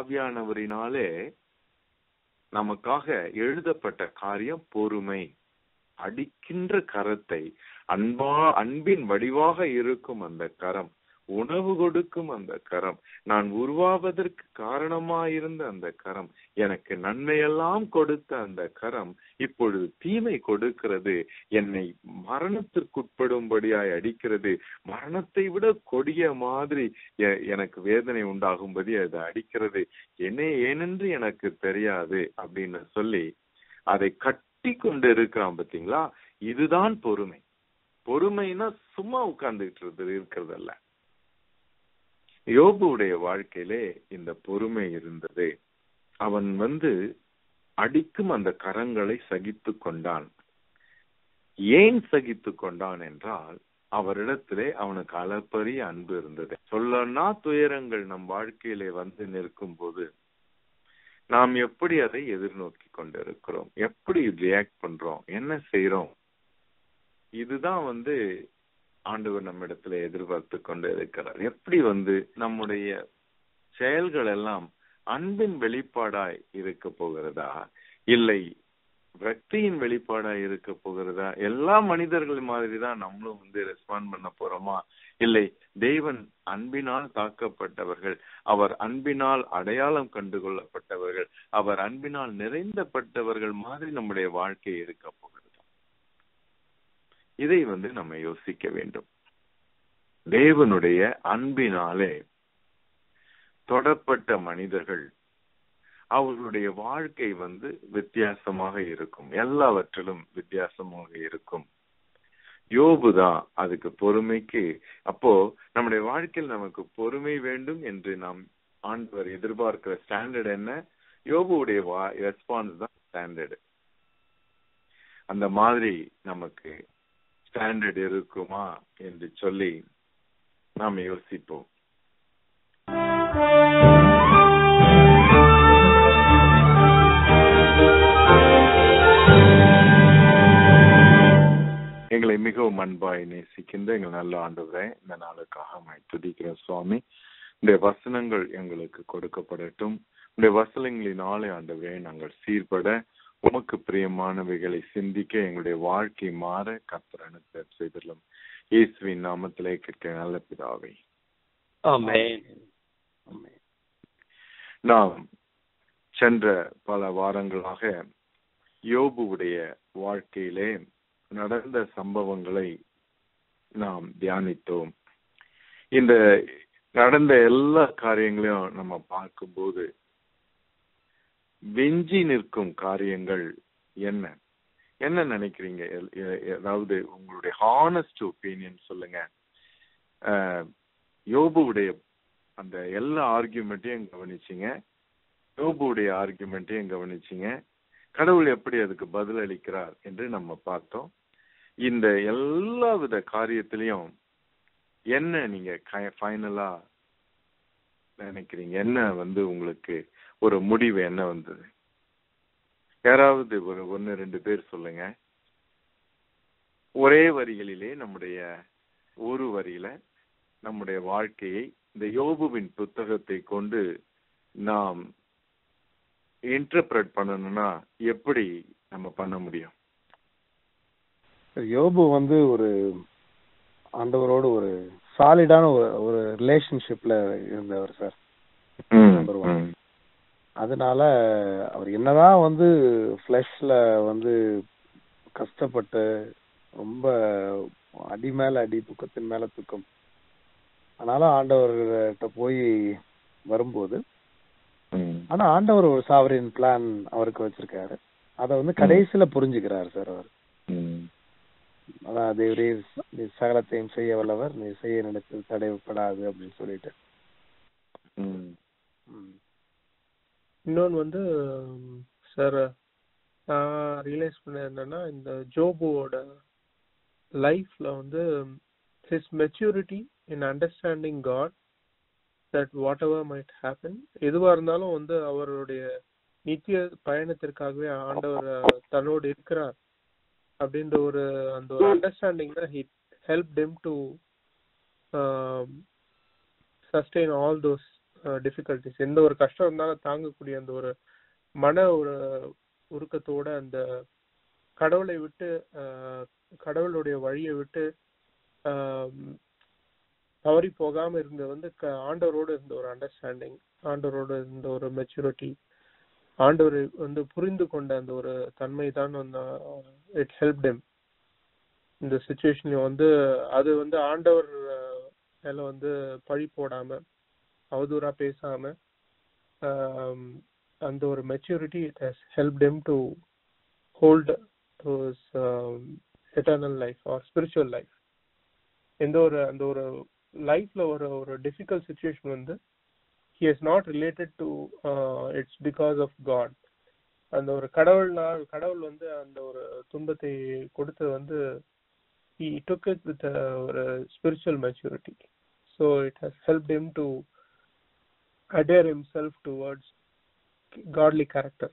ஆவியானவரினாலே நமக்காக எழுதப்பட்ட காரியம் பொறுமை அடிக்கின்ற கரத்தை அன்பா அன்பின் வடிவாக இருக்கும் அந்த கரம் உணவு கொடுக்கும் அந்த கரம் நான் உருவாவதற்கு காரணமாயிருந்த அந்த கரம் எனக்கு நன்மையெல்லாம் கொடுத்த அந்த கரம் இப்பொழுது தீமை கொடுக்கிறது என்னை மரணத்திற்குட்படும்படியாய் அடிக்கிறது மரணத்தை விட கொடிய மாதிரி எ- எனக்கு வேதனை உண்டாகும்படி அது அடிக்கிறது என்ன ஏனென்று எனக்கு தெரியாது அப்படின்னு சொல்லி அதை கட்டி கொண்டு இருக்கிறான் பாத்தீங்களா இதுதான் பொறுமை பொறுமைனா சும்மா உட்கார்ந்துட்டு இருக்கிறதல்ல யோபுடைய வாழ்க்கையிலே இந்த பொறுமை இருந்தது அவன் வந்து அடிக்கும் அந்த கரங்களை சகித்து கொண்டான் ஏன் சகித்து கொண்டான் என்றால் அவரிடத்திலே அவனுக்கு அளப்பரிய அன்பு இருந்தது சொல்லனா துயரங்கள் நம் வாழ்க்கையிலே வந்து நிற்கும் போது நாம் எப்படி அதை எதிர்நோக்கி கொண்டிருக்கிறோம் எப்படி ரியாக்ட் பண்றோம் என்ன செய்றோம் இதுதான் வந்து ஆண்டவர் நம்மிடத்துல எதிர்பார்த்து கொண்டு இருக்கிறார் எப்படி வந்து நம்முடைய செயல்கள் எல்லாம் அன்பின் வெளிப்பாடாய் இருக்க போகிறதா இல்லை பக்தியின் வெளிப்பாடாய் இருக்க போகிறதா எல்லா மனிதர்கள் மாதிரி தான் நம்மளும் வந்து ரெஸ்பாண்ட் பண்ண போறோமா இல்லை தேவன் அன்பினால் தாக்கப்பட்டவர்கள் அவர் அன்பினால் அடையாளம் கண்டு கொள்ளப்பட்டவர்கள் அவர் அன்பினால் நிறைந்தப்பட்டவர்கள் மாதிரி நம்முடைய வாழ்க்கை இருக்க போகிறது இதை வந்து நம்ம யோசிக்க வேண்டும் தேவனுடைய அன்பினாலே தொடப்பட்ட மனிதர்கள் அவர்களுடைய வாழ்க்கை வந்து வித்தியாசமாக இருக்கும் எல்லாவற்றிலும் வித்தியாசமாக இருக்கும் யோபு தான் அதுக்கு பொறுமைக்கு அப்போ நம்முடைய வாழ்க்கையில் நமக்கு பொறுமை வேண்டும் என்று நாம் ஆண்டவர் எதிர்பார்க்கிற ஸ்டாண்டர்ட் என்ன யோபுடைய ரெஸ்பான்ஸ் தான் ஸ்டாண்டர்டு அந்த மாதிரி நமக்கு ஸ்டாண்டர்ட் இருக்குமா என்று சொல்லி நாம் யோசிப்போம் எங்களை மிகவும் அன்பாய் நேசிக்கின்ற எங்கள் நல்ல ஆண்டவரே இந்த நாளுக்காக நான் துதிக்கிறேன் சுவாமி இந்த வசனங்கள் எங்களுக்கு கொடுக்கப்படட்டும் இந்த வசனங்களினாலே ஆண்டவரே நாங்கள் சீர்பட உமக்கு பிரியமானவைகளை சிந்திக்க எங்களுடைய வாழ்க்கை மாற கர்த்தர் அனுப்ப செய்திடலாம் இயேசுவின் நாமத்திலே கேட்க நல்ல பிதாவை ஆமென் நாம் சென்ற பல வாரங்களாக யோபுவுடைய வாழ்க்கையிலே நடந்த சம்பவங்களை நாம் தியானித்தோம் இந்த நடந்த எல்லா காரியங்களையும் நம்ம பார்க்கும்போது வெஞ்சி நிற்கும் காரியங்கள் என்ன என்ன நினைக்கிறீங்க எல்- எ- அதாவது உங்களுடைய ஹானஸ்ட் ஒப்பீனியன் சொல்லுங்க அஹ், யோபுவுடைய அந்த எல்லா ஆர்கியூமெண்ட்டையும் கவனிச்சிங்க யோபுவுடைய ஆர்கியூமெண்ட்டையும் கவனிச்சிங்க கடவுள் எப்படி அதுக்கு பதில் அளிக்கிறார் என்று நம்ம பார்த்தோம் இந்த எல்லா வித காரியத்திலையும் என்ன நீங்க ஃபைனலா நினைக்கிறீங்க என்ன வந்து உங்களுக்கு ஒரு முடிவு என்ன வந்தது யாராவது ஒரு ஒன்னு ரெண்டு பேர் சொல்லுங்க ஒரே வரிகளிலே நம்முடைய ஒரு வரியில நம்முடைய வாழ்க்கையை இந்த யோபுவின் புத்தகத்தை கொண்டு நாம் இன்டர்பிரட் பண்ணணும்னா எப்படி நம்ம பண்ண முடியும் யோபு வந்து ஒரு ஆண்டவரோடு ஒரு சாலிடான ஒரு ஒரு ரிலேஷன்ஷிப்ல இருந்தவர் சார் Number one. ம், அதனால அவர் என்னதான் வந்து ஃப்ளஷ்ல வந்து கஷ்டப்பட்டு ரொம்ப அடி மேல அடி துக்கத்தின் மேல துக்கம் ஆனாலும் ஆண்டவர்கிட்ட போய் வரும்போது ம், ஆனா ஆண்டவர் ஒரு சாவரின் பிளான் அவருக்கு வச்சிருக்காரு அத வந்து கடைசியில புரிஞ்சுக்கிறார் சார் அவர் ம், அதான் தேவரே நீ சகலத்தையும் செய்ய வல்லவர் நீ செய்ய நினைத்தது தடைப்படாது அப்படின்னு சொல்லிட்டு ம், ம். இன்னொன்னு வந்து சார் நான் ரியலைஸ் பண்ண என்னன்னா இந்த ஜோபுவோட லைஃப்ல வந்து his maturity in understanding God that whatever might happen எதுவா இருந்தாலும் வந்து அவருடைய நித்திய பயணத்திற்காகவே ஆண்டவர் அஹ், தன்னோடு இருக்கிறார் அப்படின்ற ஒரு அந்த ஒரு அண்டர்ஸ்டாண்டிங் தான் he help them to sustain all those difficulties எந்த ஒரு கஷ்டம் இருந்தாலும் தாங்கக்கூடிய அந்த ஒரு மன ஒரு உருக்கத்தோட அந்த கடவுளை விட்டு ஆஹ், கடவுளுடைய வழியை விட்டு ஆம், தவறி போகாம இருந்த வந்து க- ஆண்டவரோட இருந்த ஒரு அண்டர்ஸ்டாண்டிங் ஆண்டவரோட இருந்த ஒரு மெச்சூரிட்டி ஆண்டவரை வந்து புரிந்து கொண்ட அந்த ஒரு தன்மை தான் இட் ஹெல்ப் டெம் இந்த சுச்சுவேஷன்ல வந்து அது வந்து ஆண்டவர் அஹ், மேல வந்து பழி போடாம அவதூறா பேசாம ஆம், அந்த ஒரு maturity it has help them to hold eternal life or spiritual life எந்த ஒரு அந்த ஒரு லைஃப்ல ஒரு ஒரு டிஃபிகல்ட் சுச்சுவேஷன் வந்து he is not related to its because of God அந்த ஒரு கடவுள்னால் கடவுள் வந்து அந்த ஒரு துன்பத்தை கொடுத்தது வந்து he took it with a, ஒரு spiritual maturity so it has helped him to adhere himself towards godly character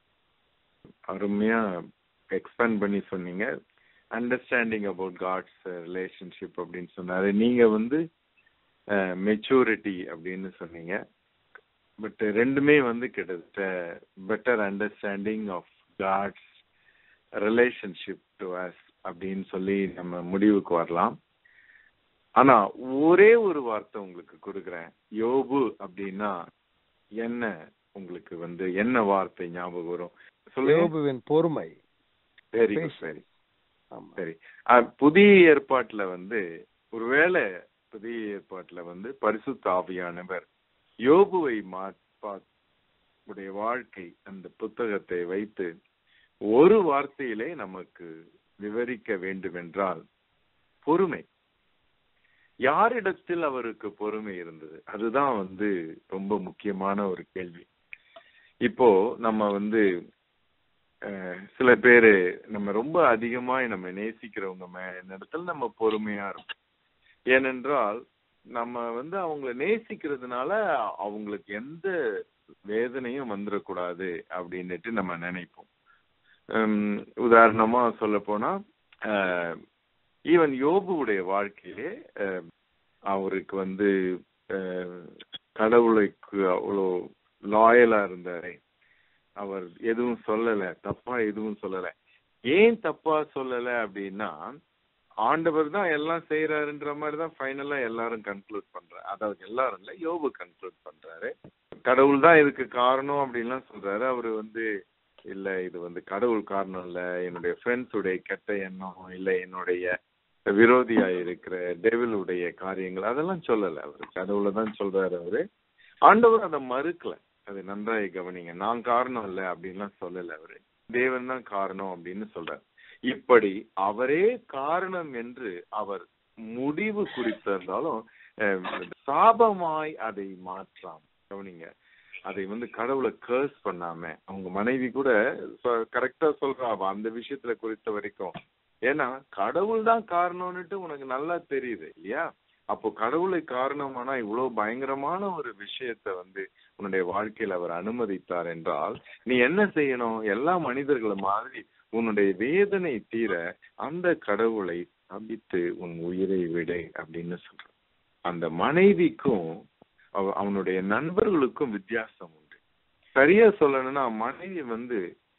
அருமையா எக்ஸ்பேண்ட் பண்ணி சொன்னீங்க அண்டர்ஸ்டாண்டிங் அபவுட் காட்ஸ் ரிலேஷன்ஷிப் அப்படின்னு சொன்னாரு நீங்க வந்து மெச்சூரிட்டி அப்படின்னு சொன்னீங்க பட் ரெண்டுமே வந்து கிட்டத்தட்ட better understanding of God's relationship to us அப்படின்னு சொல்லி நம்ம முடிவுக்கு வரலாம் ஆனா ஒரே ஒரு வார்த்தை உங்களுக்கு கொடுக்குறேன் யோபு அப்படின்னா என்ன உங்களுக்கு வந்து என்ன வார்த்தை ஞாபகம் வரும் சொல்லுங்க யோபுவின் பொறுமை சரி Patience. சரி ஆமா சரி அஹ், புதிய ஏற்பாட்டுல வந்து ஒருவேளை புதிய ஏற்பாட்டுல வந்து பரிசுத்த ஆவியானவர் யோபுவை மா- உடைய வாழ்க்கை அந்த புத்தகத்தை வைத்து ஒரு வார்த்தையிலே நமக்கு விவரிக்க வேண்டுமென்றால் பொறுமை யாரிடத்தில் அவருக்கு பொறுமை இருந்தது அதுதான் வந்து ரொம்ப முக்கியமான ஒரு கேள்வி இப்போ நம்ம வந்து அஹ், சில பேரு நம்ம ரொம்ப அதிகமா நம்ம நேசிக்கிறவங்க மே இடத்துல நம்ம பொறுமையா இருப்போம் ஏனென்றால் நம்ம வந்து அவங்கள நேசிக்கிறதுனால அவங்களுக்கு எந்த வேதனையும் வந்துடக்கூடாது அப்படின்னுட்டு நம்ம நினைப்போம் ஹம், உதாரணமா சொல்ல போனா ஈவன் யோபுவுடைய வாழ்க்கையிலே அஹ், அவருக்கு வந்து அஹ், கடவுளுக்கு அவ்வளோ லாயலா இருந்தாரே அவர் எதுவும் சொல்லல தப்பா எதுவும் சொல்லல ஏன் தப்பா சொல்லல அப்படின்னா ஆண்டவர் தான் எல்லாம் செய்யறாருன்ற மாதிரி தான் ஃபைனலா எல்லாரும் கன்க்ளூட் பண்றாரு அதாவது எல்லாரும் இல்ல யோபு கன்க்ளூட் பண்றாரு கடவுள் தான் இதுக்கு காரணம் அப்படின்லாம் சொல்றாரு அவரு வந்து இல்ல இது வந்து கடவுள் காரணம் இல்ல என்னுடைய ஃப்ரெண்ட்ஸ் உடைய கெட்ட எண்ணம் இல்ல என்னுடைய விரோதியா இருக்கிற டெவிலுடைய காரியங்கள் அதெல்லாம் சொல்லல அவரு கடவுளை தான் சொல்றாரு அவரு ஆண்டவர் அதை மறுக்கல அது நன்றாய் கவனிங்க நான் காரணம் இல்ல அப்படின்லாம் சொல்லல அவரு தேவன் தான் காரணம் அப்படின்னு சொல்றாரு இப்படி அவரே காரணம் என்று அவர் முடிவு குறித்திருந்தாலும் அஹ், சாபமாய் அதை மாற்றாம் கவனிங்க அதை வந்து கடவுளை கேர்ஸ் பண்ணாம அவங்க மனைவி கூட கரெக்டா சொல்றா அவ அந்த விஷயத்துல குறித்த வரைக்கும் ஏன்னா கடவுள் தான் காரணம்னுட்டு உனக்கு நல்லா தெரியுது இல்லையா அப்போ கடவுளை காரணமானா இவ்வளவு பயங்கரமான ஒரு விஷயத்த வந்து உன்னுடைய வாழ்க்கையில அவர் அனுமதித்தார் என்றால் நீ என்ன செய்யணும் எல்லா மனிதர்களை மாதிரி உன்னுடைய வேதனை தீர அந்த கடவுளை தபித்து உன் உயிரை விடு அப்படின்னு சொல்ற அந்த மனைவிக்கும் அவ- அவனுடைய நண்பர்களுக்கும் வித்தியாசம் உண்டு சரியா சொல்லணும்னா மனைவி வந்து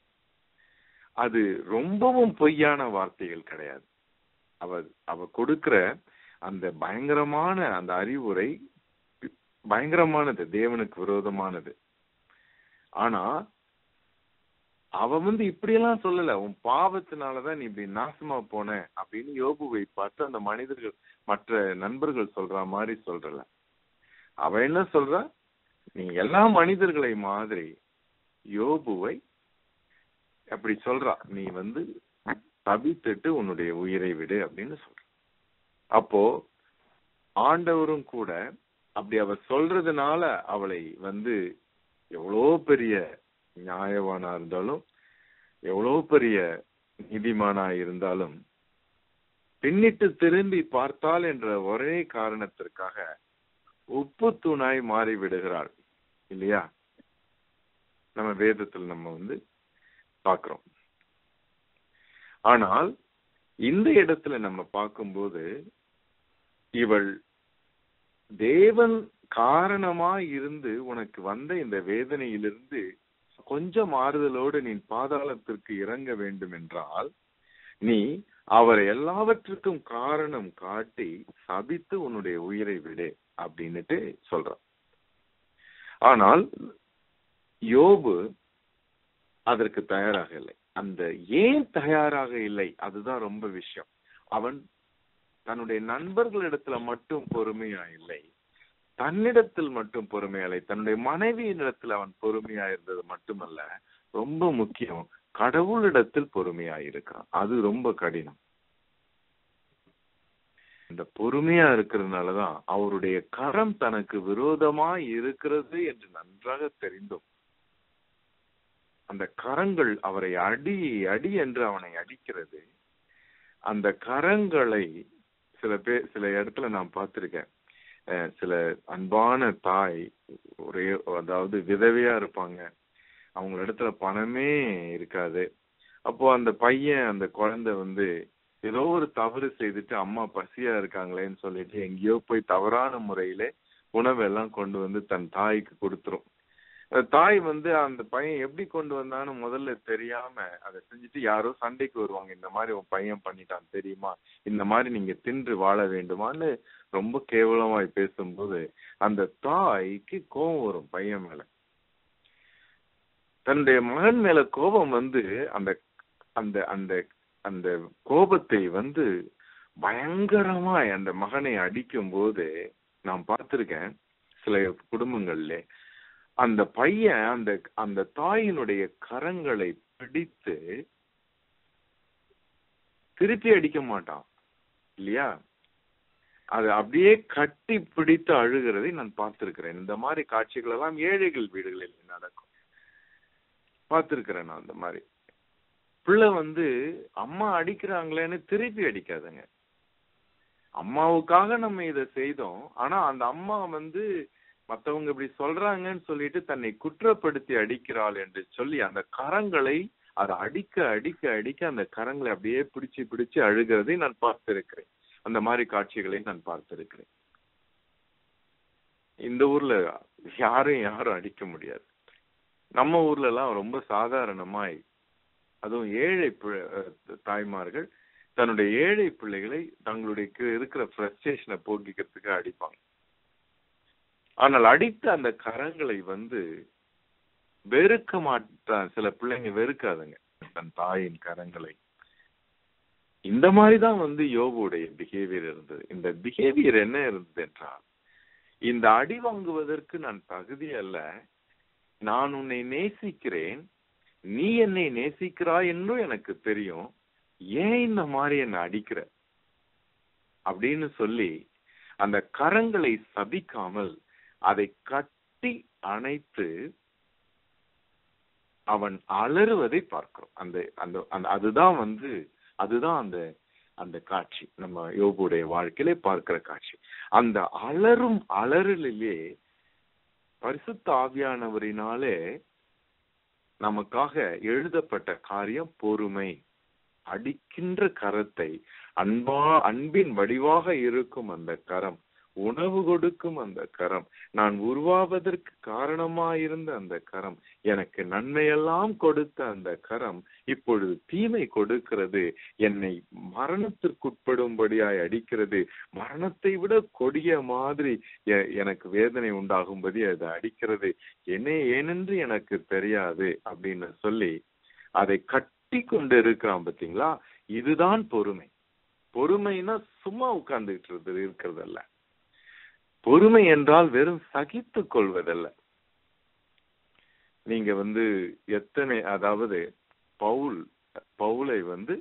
அது ரொம்பவும் பொய்யான வார்த்தைகள் கிடையாது அவ அவ கொடுக்கிற அந்த பயங்கரமான அந்த அறிவுரை பயங்கரமானது தேவனுக்கு விரோதமானது ஆனா அவ வந்து இப்படியெல்லாம் சொல்லல உன் பாவத்தினாலதான் நீ இப்படி நாசமா போன அப்படின்னு யோபுவை பார்த்து அந்த மனிதர்கள் மற்ற நண்பர்கள் சொல்ற மாதிரி சொல்றல அவ என்ன சொல்றா நீ எல்லா மனிதர்களை மாதிரி யோபுவை அப்படி சொல்றா நீ வந்து தபித்துட்டு உன்னுடைய உயிரை விடு அப்படின்னு சொல்ற அப்போ ஆண்டவரும் கூட அப்படி அவ சொல்றதுனால அவளை வந்து எவ்வளோ பெரிய நியாயவானா இருந்தாலும் எவ்வளோ பெரிய நீதிமானா இருந்தாலும் பின்னிட்டு திரும்பி பார்த்தால் என்ற ஒரே காரணத்திற்காக உப்பு தூணாய் மாறி விடுகிறாள் இல்லையா நம்ம வேதத்தில் நம்ம வந்து பார்க்கிறோம் ஆனால் இந்த இடத்துல நம்ம பார்க்கும்போது இவள் தேவன் காரணமா இருந்து உனக்கு வந்த இந்த வேதனையிலிருந்து கொஞ்சம் ஆறுதலோடு நீ பாதாளத்திற்கு இறங்க வேண்டும் என்றால் நீ அவரை எல்லாவற்றுக்கும் காரணம் காட்டி சபித்து உன்னுடைய உயிரை விடு அப்படின்னுட்டு சொல்றான் ஆனால் யோபு அதற்கு தயாராக இல்லை அந்த ஏன் தயாராக இல்லை அதுதான் ரொம்ப விஷயம் அவன் தன்னுடைய நண்பர்களிடத்துல மட்டும் பொறுமையா இல்லை தன்னிடத்தில் மட்டும் பொறுமையா இல்லை தன்னுடைய மனைவியினிடத்தில் அவன் பொறுமையா இருந்தது மட்டுமல்ல ரொம்ப முக்கியம் கடவுளிடத்தில் பொறுமையா இருக்கான் அது ரொம்ப கடினம் இந்த பொறுமையா இருக்கிறதுனாலதான் அவருடைய கரம் தனக்கு விரோதமா இருக்கிறது என்று நன்றாக தெரிந்தும் அந்த கரங்கள் அவரை அடி அடி என்று அவனை அடிக்கிறது அந்த கரங்களை சில பேர் சில இடத்துல நான் பார்த்திருக்கேன் அஹ் சில அன்பான தாய் ஒரே அதாவது விதவையா இருப்பாங்க அவங்க இடத்துல பணமே இருக்காது அப்போ அந்த பையன் அந்த குழந்தை வந்து ஏதோ ஒரு தவறு செய்துட்டு அம்மா பசியா இருக்காங்களேன்னு சொல்லிட்டு எங்கேயோ போய் தவறான முறையில உணவெல்லாம் கொண்டு வந்து தன் தாய்க்கு கொடுத்துரும் அந்த தாய் வந்து அந்த பையன் எப்படி கொண்டு வந்தான்னு முதல்ல தெரியாம அதை செஞ்சுட்டு யாரோ சண்டைக்கு வருவாங்க இந்த மாதிரி உன் பையன் பண்ணிட்டான் தெரியுமா இந்த மாதிரி நீங்க தின்று வாழ வேண்டுமான்னு ரொம்ப கேவலமாய் பேசும்போது அந்த தாய்க்கு கோபம் வரும் பையன் மேல தன்னுடைய மகன் மேல கோபம் வந்து அந்த அந்த அந்த அந்த கோபத்தை வந்து பயங்கரமாய் அந்த மகனை அடிக்கும் போது நான் பார்த்திருக்கேன் சில குடும்பங்கள்ல அந்த பையன் அந்த அந்த தாயினுடைய கரங்களை பிடித்து திருப்பி அடிக்க மாட்டான் இல்லையா அது அப்படியே கட்டி பிடித்து அழுகிறதை நான் பார்த்திருக்கிறேன் இந்த மாதிரி காட்சிகள் எல்லாம் ஏழைகள் வீடுகளில் நடக்கும் பார்த்திருக்கிறேன் நான் அந்த மாதிரி பிள்ளை வந்து அம்மா அடிக்கிறாங்களேன்னு திருப்பி அடிக்காதுங்க அம்மாவுக்காக நம்ம இதை செய்தோம் ஆனா அந்த அம்மா வந்து மத்தவங்க இப்படி சொல்றாங்கன்னு சொல்லிட்டு தன்னை குற்றப்படுத்தி அடிக்கிறாள் என்று சொல்லி அந்த கரங்களை அதை அடிக்க அடிக்க அடிக்க அந்த கரங்களை அப்படியே பிடிச்சு பிடிச்சு அழுகிறதை நான் பார்த்திருக்கிறேன் அந்த மாதிரி காட்சிகளை நான் பார்த்திருக்கிறேன் இந்த ஊர்ல யாரும் யாரும் அடிக்க முடியாது நம்ம ஊர்ல எல்லாம் ரொம்ப சாதாரணமாய் அதுவும் ஏழை தாய்மார்கள் தன்னுடைய ஏழை பிள்ளைகளை தங்களுடைய இருக்கிற ஃப்ரஸ்ட்ரேஷனை போக்கிக்கிறதுக்கு அடிப்பாங்க ஆனால் அடித்த அந்த கரங்களை வந்து வெறுக்க மாட்டான் சில பிள்ளைங்க வெறுக்காதுங்க தன் தாயின் கரங்களை இந்த மாதிரிதான் வந்து யோகுடைய பிஹேவியர் இருந்தது இந்த பிஹேவியர் என்ன இருந்தது என்றால் இந்த அடி வாங்குவதற்கு நான் தகுதி அல்ல நான் உன்னை நேசிக்கிறேன் நீ என்னை நேசிக்கிறாய் என்றும் எனக்கு தெரியும் ஏன் இந்த மாதிரி என்ன அடிக்கிற அப்படின்னு சொல்லி அந்த கரங்களை சபிக்காமல் அதை கட்டி அணைத்து அவன் அலறுவதை பார்க்கிறோம் அந்த அந்த அந்த அதுதான் வந்து அதுதான் அந்த அந்த காட்சி நம்ம யோகுடைய வாழ்க்கையில பார்க்கிற காட்சி அந்த அலரும் அலறலிலே பரிசுத்த ஆவியானவரினாலே நமக்காக எழுதப்பட்ட காரியம் பொறுமை அடிக்கின்ற கரத்தை அன்பா அன்பின் வடிவாக இருக்கும் அந்த கரம் உணவு கொடுக்கும் அந்த கரம் நான் உருவாவதற்கு காரணமாயிருந்த அந்த கரம் எனக்கு நன்மையெல்லாம் கொடுத்த அந்த கரம் இப்பொழுது தீமை கொடுக்கிறது என்னை மரணத்திற்குட்படும்படியாய் அடிக்கிறது மரணத்தை விட கொடிய மாதிரி எனக்கு வேதனை உண்டாகும்படி அது அடிக்கிறது என்ன ஏனென்று எனக்கு தெரியாது அப்படின்னு சொல்லி அதை கட்டி கொண்டு இருக்கிறான் பாத்தீங்களா இதுதான் பொறுமை பொறுமைனா சும்மா உட்கார்ந்துட்டு இருக்கிறதல்ல பொறுமை என்றால் வெறும் சகித்து கொள்வதல்ல நீங்க வந்து எத்தனை அதாவது பவுல் பவுலை வந்து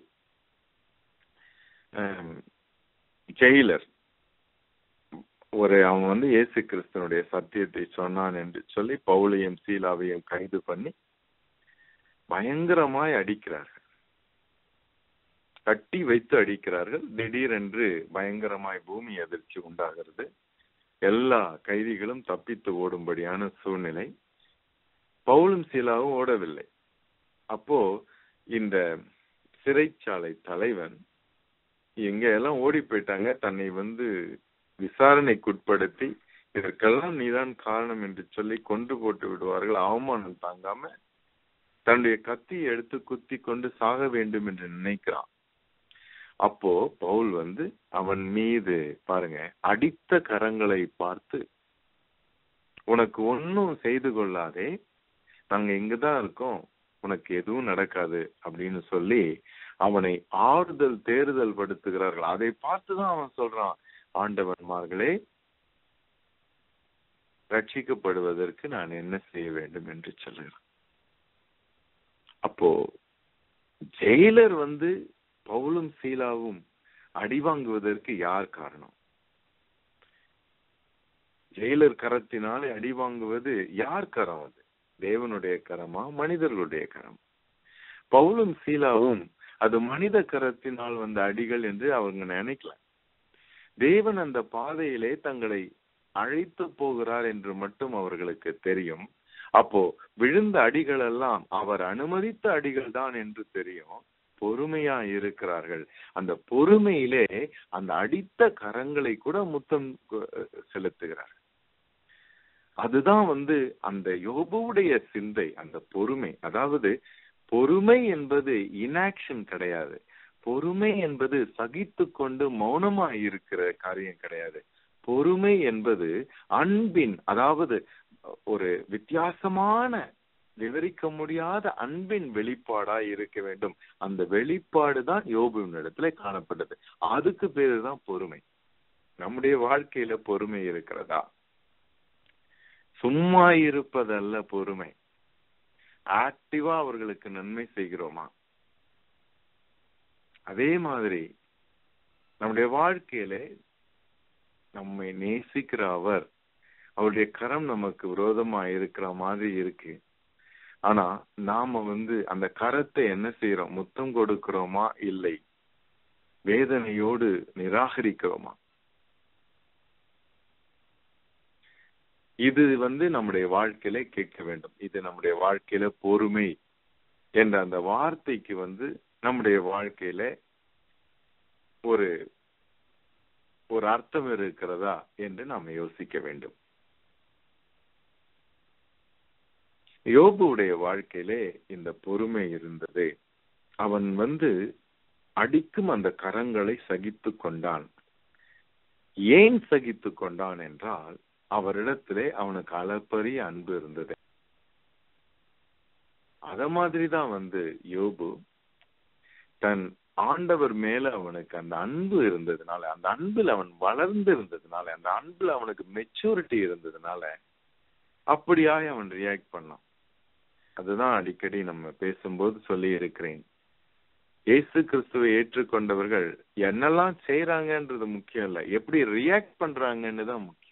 ஜெயிலர் ஒரு அவன் வந்து இயேசு கிறிஸ்தனுடைய சத்தியத்தை சொன்னான் என்று சொல்லி பவுலையும் சீலாவையும் கைது பண்ணி பயங்கரமாய் அடிக்கிறார்கள் கட்டி வைத்து அடிக்கிறார்கள் திடீரென்று பயங்கரமாய் பூமி அதிர்ச்சி உண்டாகிறது எல்லா கைதிகளும் தப்பித்து ஓடும்படியான சூழ்நிலை பவுலும் சீலாவும் ஓடவில்லை அப்போ இந்த சிறைச்சாலை தலைவன் எங்க எல்லாம் ஓடி போயிட்டாங்க தன்னை வந்து விசாரணைக்குட்படுத்தி இதற்கெல்லாம் நீதான் காரணம் என்று சொல்லி கொன்று போட்டு விடுவார்கள் அவமானம் தாங்காம தன்னுடைய கத்தியை எடுத்து குத்தி கொண்டு சாக வேண்டும் என்று நினைக்கிறான் அப்போ பவுல் வந்து அவன் மீது பாருங்க அடித்த கரங்களை பார்த்து உனக்கு ஒன்னும் செய்து கொள்ளாதே நாங்க இங்கதான் இருக்கோம் உனக்கு எதுவும் நடக்காது அப்படின்னு சொல்லி அவனை ஆறுதல் தேறுதல் படுத்துகிறார்கள் அதை பார்த்துதான் அவன் சொல்றான் ஆண்டவன்மார்களே ரட்சிக்கப்படுவதற்கு நான் என்ன செய்ய வேண்டும் என்று சொல்லுகிறான் அப்போ ஜெயிலர் வந்து பவுலும் சீலாவும் அடி வாங்குவதற்கு யார் காரணம் ஜெயிலர் கரத்தினாலே அடி வாங்குவது யார் கரம் அது தேவனுடைய கரமா மனிதர்களுடைய கரம் பவுலும் சீலாவும் அது மனித கரத்தினால் வந்த அடிகள் என்று அவங்க நினைக்கல தேவன் அந்த பாதையிலே தங்களை அழைத்து போகிறார் என்று மட்டும் அவர்களுக்கு தெரியும் அப்போ விழுந்த அடிகள் எல்லாம் அவர் அனுமதித்த அடிகள் தான் என்று தெரியும் பொறுமையா இருக்கிறார்கள் அந்த பொறுமையிலே அந்த அடித்த கரங்களை கூட முத்தம் செலுத்துகிறார்கள் அதுதான் வந்து அந்த யோபுடைய சிந்தை அந்த பொறுமை அதாவது பொறுமை என்பது இனாக்ஷன் கிடையாது பொறுமை என்பது சகித்து கொண்டு மௌனமா இருக்கிற காரியம் கிடையாது பொறுமை என்பது அன்பின் அதாவது ஒரு வித்தியாசமான விவரிக்க முடியாத அன்பின் வெளிப்பாடா இருக்க வேண்டும் அந்த வெளிப்பாடு தான் யோபுவின் இடத்துல காணப்பட்டது அதுக்கு பேரு தான் பொறுமை நம்முடைய வாழ்க்கையில பொறுமை இருக்கிறதா சும்மா இருப்பதல்ல பொறுமை ஆக்டிவா அவர்களுக்கு நன்மை செய்கிறோமா அதே மாதிரி நம்முடைய வாழ்க்கையில நம்மை நேசிக்கிற அவர் அவருடைய கரம் நமக்கு விரோதமா இருக்கிற மாதிரி இருக்கு ஆனா நாம வந்து அந்த கரத்தை என்ன செய்யறோம் முத்தம் கொடுக்கிறோமா இல்லை வேதனையோடு நிராகரிக்கிறோமா இது வந்து நம்முடைய வாழ்க்கையில கேட்க வேண்டும் இது நம்முடைய வாழ்க்கையில பொறுமை என்ற அந்த வார்த்தைக்கு வந்து நம்முடைய வாழ்க்கையில ஒரு ஒரு அர்த்தம் இருக்கிறதா என்று நாம் யோசிக்க வேண்டும் யோபுடைய வாழ்க்கையிலே இந்த பொறுமை இருந்தது அவன் வந்து அடிக்கும் அந்த கரங்களை சகித்து கொண்டான் ஏன் சகித்து கொண்டான் என்றால் அவரிடத்திலே அவனுக்கு அளப்பரிய அன்பு இருந்தது அத மாதிரிதான் வந்து யோபு தன் ஆண்டவர் மேல அவனுக்கு அந்த அன்பு இருந்ததுனால அந்த அன்பில் அவன் வளர்ந்து இருந்ததுனால அந்த அன்பில் அவனுக்கு மெச்சூரிட்டி இருந்ததுனால அப்படியாக அவன் ரியாக்ட் பண்ணான் அதுதான் அடிக்கடி நம்ம பேசும்போது சொல்லி இருக்கிறேன் இயேசு கிறிஸ்துவை ஏற்றுக்கொண்டவர்கள் என்னெல்லாம் செய்யறாங்கன்றது முக்கியம் இல்ல எப்படி ரியாக்ட் பண்றாங்கன்னு தான் முக்கியம்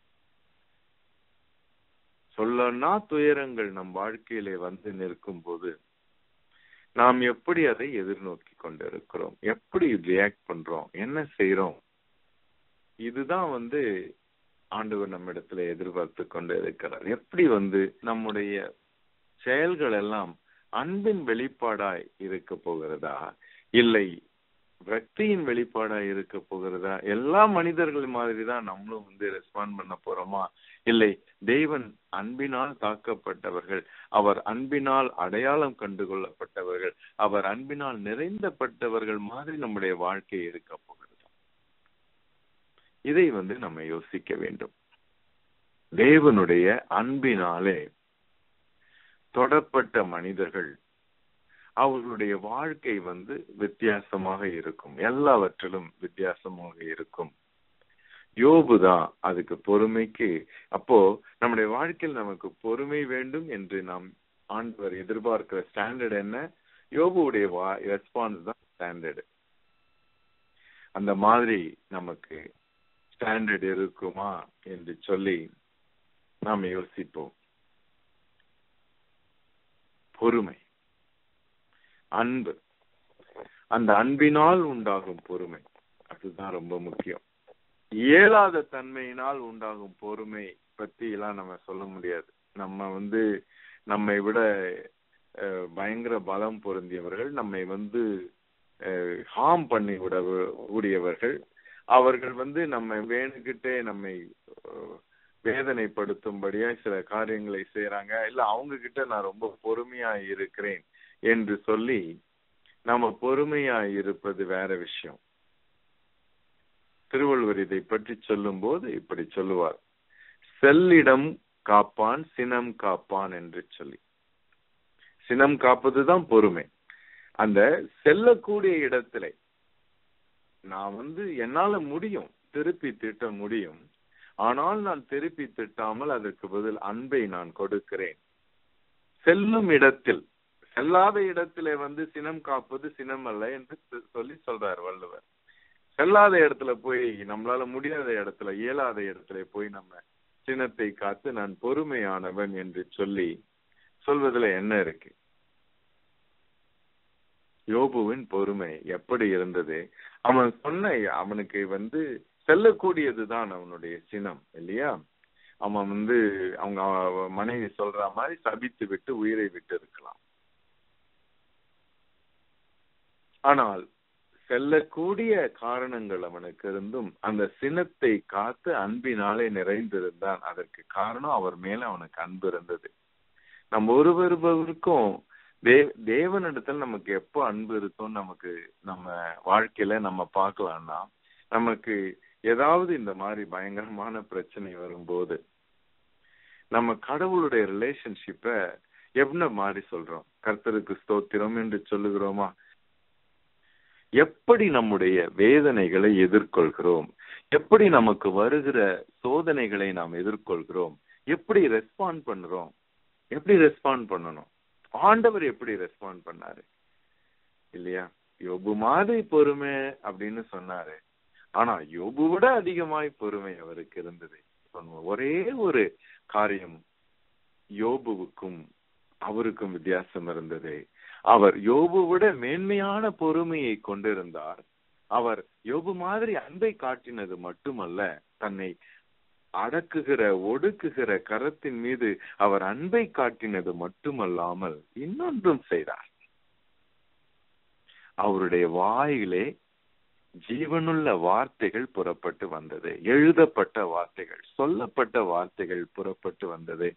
சொல்லனா துயரங்கள் நம் வாழ்க்கையிலே வந்து நிற்கும் போது நாம் எப்படி அதை எதிர்நோக்கி கொண்டிருக்கிறோம் எப்படி ரியாக்ட் பண்றோம் என்ன செய்யறோம் இதுதான் வந்து ஆண்டவர் நம்ம இடத்துல எதிர்பார்த்து கொண்டு இருக்கிறார் எப்படி வந்து நம்முடைய செயல்கள் எல்லாம் அன்பின் வெளிப்பாடாய் இருக்க போகிறதா இல்லை பக்தியின் வெளிப்பாடா இருக்க போகிறதா எல்லா மனிதர்கள் மாதிரி தான் நம்மளும் வந்து ரெஸ்பாண்ட் பண்ண போறோமா இல்லை தேவன் அன்பினால் தாக்கப்பட்டவர்கள் அவர் அன்பினால் அடையாளம் கண்டு கொள்ளப்பட்டவர்கள் அவர் அன்பினால் நிறைந்தப்பட்டவர்கள் மாதிரி நம்முடைய வாழ்க்கை இருக்க போகிறது இதை வந்து நம்ம யோசிக்க வேண்டும் தேவனுடைய அன்பினாலே தொடப்பட்ட மனிதர்கள் அவர்களுடைய வாழ்க்கை வந்து வித்தியாசமாக இருக்கும் எல்லாவற்றிலும் வித்தியாசமாக இருக்கும் யோபுதான் அதுக்கு பொறுமைக்கு அப்போ நம்முடைய வாழ்க்கையில் நமக்கு பொறுமை வேண்டும் என்று நாம் ஆண்டவர் எதிர்பார்க்கிற ஸ்டாண்டர்ட் என்ன யோபுடைய ரெஸ்பான்ஸ் தான் ஸ்டாண்டர்டு அந்த மாதிரி நமக்கு ஸ்டாண்டர்ட் இருக்குமா என்று சொல்லி நாம் யோசிப்போம் பொறுமை அன்பு அந்த அன்பினால் உண்டாகும் பொறுமை அதுதான் ரொம்ப முக்கியம் இயலாத தன்மையினால் உண்டாகும் பொறுமை பத்தி எல்லாம் நம்ம சொல்ல முடியாது நம்ம வந்து நம்மை விட பயங்கர பலம் பொருந்தியவர்கள் நம்மை வந்து ஹார்ம் பண்ணி விட கூடியவர்கள் அவர்கள் வந்து நம்ம வேணுகிட்டே நம்மை வேதனைப்படுத்தும்படியா சில காரியங்களை செய்யறாங்க இல்ல அவங்க கிட்ட நான் ரொம்ப பொறுமையா இருக்கிறேன் என்று சொல்லி நம்ம பொறுமையா இருப்பது வேற விஷயம் திருவள்ளுவர் இதை பற்றி சொல்லும் போது இப்படி சொல்லுவார் செல்லிடம் காப்பான் சினம் காப்பான் என்று சொல்லி சினம் காப்பதுதான் பொறுமை அந்த செல்லக்கூடிய இடத்திலே நான் வந்து என்னால முடியும் திருப்பி திட்ட முடியும் ஆனால் நான் திருப்பி திட்டாமல் அதற்கு பதில் அன்பை நான் கொடுக்கிறேன் செல்லும் இடத்தில் செல்லாத இடத்திலே வந்து சினம் காப்பது சினம் அல்ல என்று சொல்லி சொல்றார் வள்ளுவர் செல்லாத இடத்துல போய் நம்மளால முடியாத இடத்துல இயலாத இடத்துல போய் நம்ம சினத்தை காத்து நான் பொறுமையானவன் என்று சொல்லி சொல்வதுல என்ன இருக்கு யோபுவின் பொறுமை எப்படி இருந்தது அவன் சொன்ன அவனுக்கு வந்து செல்லக்கூடியதுதான் அவனுடைய சினம் இல்லையா அவன் வந்து அவங்க மனைவி சொல்ற மாதிரி சபித்து விட்டு உயிரை விட்டு இருக்கலாம் ஆனால் செல்லக்கூடிய காரணங்கள் அவனுக்கு இருந்தும் அந்த சினத்தை காத்து அன்பினாலே நிறைந்திருந்தான் அதற்கு காரணம் அவர் மேல அவனுக்கு அன்பு இருந்தது நம்ம ஒருவருவருக்கும் தே தேவனிடத்துல நமக்கு எப்போ அன்பு இருக்கும் நமக்கு நம்ம வாழ்க்கையில நம்ம பார்க்கலாம்னா நமக்கு ஏதாவது இந்த மாதிரி பயங்கரமான பிரச்சனை வரும்போது நம்ம கடவுளுடைய ரிலேஷன்ஷிப்ப என்ன மாதிரி சொல்றோம் கர்த்தருக்கு ஸ்தோத்திரம் என்று சொல்லுகிறோமா எப்படி நம்முடைய வேதனைகளை எதிர்கொள்கிறோம் எப்படி நமக்கு வருகிற சோதனைகளை நாம் எதிர்கொள்கிறோம் எப்படி ரெஸ்பாண்ட் பண்றோம் எப்படி ரெஸ்பாண்ட் பண்ணணும் ஆண்டவர் எப்படி ரெஸ்பாண்ட் பண்ணாரு இல்லையா யோபு மாதிரி பொறுமை அப்படின்னு சொன்னாரு ஆனா யோபு விட அதிகமாய் பொறுமை அவருக்கு இருந்தது ஒரே ஒரு காரியம் யோபுவுக்கும் அவருக்கும் வித்தியாசம் இருந்தது அவர் யோபு விட மேன்மையான பொறுமையை கொண்டிருந்தார் அவர் யோபு மாதிரி அன்பை காட்டினது மட்டுமல்ல தன்னை அடக்குகிற ஒடுக்குகிற கரத்தின் மீது அவர் அன்பை காட்டினது மட்டுமல்லாமல் இன்னொன்றும் செய்தார் அவருடைய வாயிலே ஜீவனுள்ள வார்த்தைகள் புறப்பட்டு வந்தது எழுதப்பட்ட வார்த்தைகள் சொல்லப்பட்ட வார்த்தைகள் புறப்பட்டு வந்தது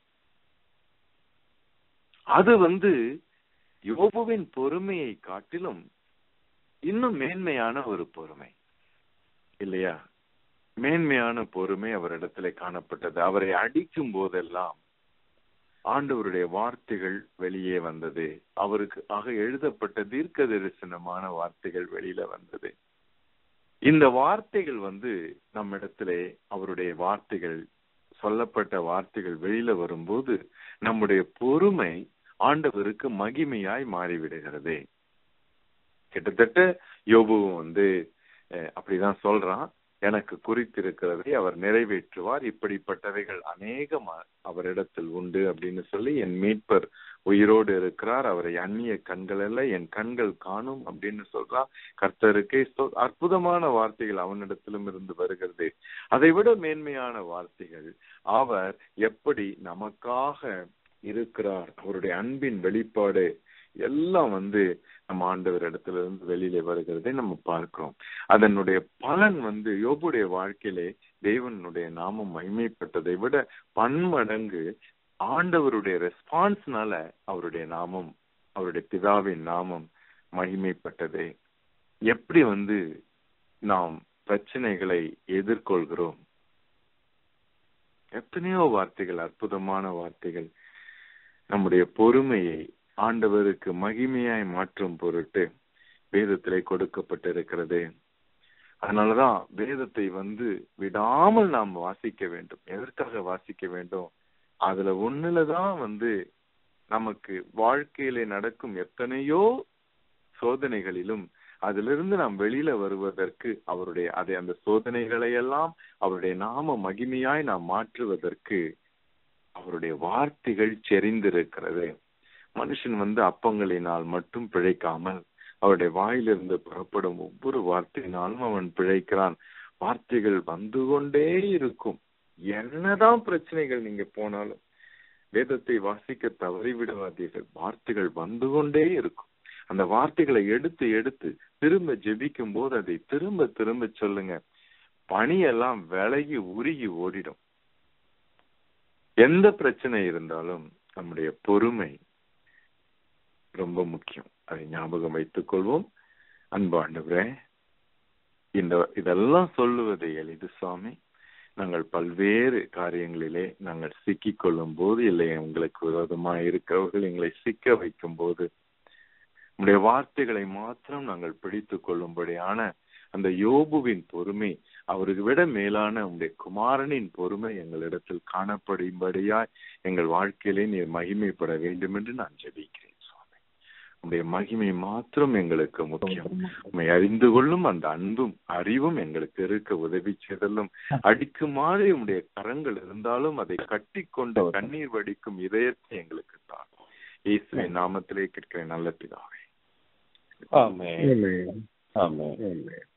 அது வந்து யோபுவின் பொறுமையை காட்டிலும் இன்னும் மேன்மையான ஒரு பொறுமை இல்லையா மேன்மையான பொறுமை அவரிடத்துல காணப்பட்டது அவரை அடிக்கும் போதெல்லாம் ஆண்டவருடைய வார்த்தைகள் வெளியே வந்தது அவருக்கு ஆக எழுதப்பட்ட தீர்க்க தரிசனமான வார்த்தைகள் வெளியில வந்தது இந்த வார்த்தைகள் வந்து நம்மிடத்திலே அவருடைய வார்த்தைகள் சொல்லப்பட்ட வார்த்தைகள் வெளியில வரும்போது நம்முடைய பொறுமை ஆண்டவருக்கு மகிமையாய் மாறிவிடுகிறது கிட்டத்தட்ட யோபுவும் வந்து அப்படிதான் சொல்றான் எனக்கு குறித்திருக்கிறதை அவர் நிறைவேற்றுவார் இப்படிப்பட்டவைகள் அநேகம் அவரிடத்தில் உண்டு அப்படின்னு சொல்லி என் மீட்பர் உயிரோடு இருக்கிறார் அவரை அந்நிய கண்கள் அல்ல என் கண்கள் காணும் அப்படின்னு சொல்றா கர்த்தருக்கே அற்புதமான வார்த்தைகள் அவனிடத்திலும் இருந்து வருகிறது அதை விட மேன்மையான வார்த்தைகள் அவர் எப்படி நமக்காக இருக்கிறார் அவருடைய அன்பின் வெளிப்பாடு எல்லாம் வந்து நம்ம ஆண்டவர் இடத்துல இருந்து வெளியில வருகிறதை நம்ம பார்க்கிறோம் அதனுடைய பலன் வந்து யோபுடைய வாழ்க்கையிலே தேவனுடைய நாமம் மகிமைப்பட்டதை விட பன்மடங்கு ஆண்டவருடைய ரெஸ்பான்ஸ்னால அவருடைய நாமம் அவருடைய பிதாவின் நாமம் மகிமைப்பட்டது எப்படி வந்து நாம் பிரச்சனைகளை எதிர்கொள்கிறோம் எத்தனையோ வார்த்தைகள் அற்புதமான வார்த்தைகள் நம்முடைய பொறுமையை ஆண்டவருக்கு மகிமையாய் மாற்றும் பொருட்டு வேதத்திலே கொடுக்கப்பட்டிருக்கிறது அதனாலதான் வேதத்தை வந்து விடாமல் நாம் வாசிக்க வேண்டும் எதற்காக வாசிக்க வேண்டும் அதுல ஒண்ணுலதான் வந்து நமக்கு வாழ்க்கையில நடக்கும் எத்தனையோ சோதனைகளிலும் அதிலிருந்து நாம் வெளியில வருவதற்கு அவருடைய அதை அந்த சோதனைகளை எல்லாம் அவருடைய நாம மகிமையாய் நாம் மாற்றுவதற்கு அவருடைய வார்த்தைகள் செறிந்திருக்கிறது மனுஷன் வந்து அப்பங்களினால் மட்டும் பிழைக்காமல் அவருடைய வாயிலிருந்து புறப்படும் ஒவ்வொரு வார்த்தையினாலும் அவன் பிழைக்கிறான் வார்த்தைகள் வந்து கொண்டே இருக்கும் என்னதான் பிரச்சனைகள் நீங்க போனாலும் வேதத்தை வாசிக்க தவறிவிடாதீர்கள் வார்த்தைகள் வந்து கொண்டே இருக்கும் அந்த வார்த்தைகளை எடுத்து எடுத்து திரும்ப ஜெபிக்கும் போது அதை திரும்ப திரும்ப சொல்லுங்க பனியெல்லாம் விலகி உருகி ஓடிடும் எந்த பிரச்சனை இருந்தாலும் நம்முடைய பொறுமை ரொம்ப முக்கியம் அதை ஞாபகம் வைத்துக் கொள்வோம் அன்பாண்டவரே இந்த இதெல்லாம் சொல்லுவது எளிது சுவாமி நாங்கள் பல்வேறு காரியங்களிலே நாங்கள் சிக்கிக் கொள்ளும் போது இல்லை உங்களுக்கு விரோதமாக இருக்கிறவர்கள் எங்களை சிக்க வைக்கும் போது உடைய வார்த்தைகளை மாத்திரம் நாங்கள் பிடித்துக் கொள்ளும்படியான அந்த யோபுவின் பொறுமை அவருக்கு விட மேலான உங்களுடைய குமாரனின் பொறுமை எங்களிடத்தில் காணப்படும்படியாய் எங்கள் வாழ்க்கையிலே நீர் மகிமைப்பட வேண்டும் என்று நான் ஜெபிக்கிறேன் சுவாமி உங்களுடைய மகிமை மாத்திரம் எங்களுக்கு முக்கியம் உண்மை அறிந்து கொள்ளும் அந்த அன்பும் அறிவும் எங்களுக்கு இருக்க உதவி செய்தலும் அடிக்குமாறு உடைய கரங்கள் இருந்தாலும் அதை கட்டி கொண்டு கண்ணீர் வடிக்கும் இதயத்தை எங்களுக்கு தான் இயேசுவின் நாமத்திலே கேட்கிறேன் நல்ல பிதாவே ஆமென் ஆமென் Amen.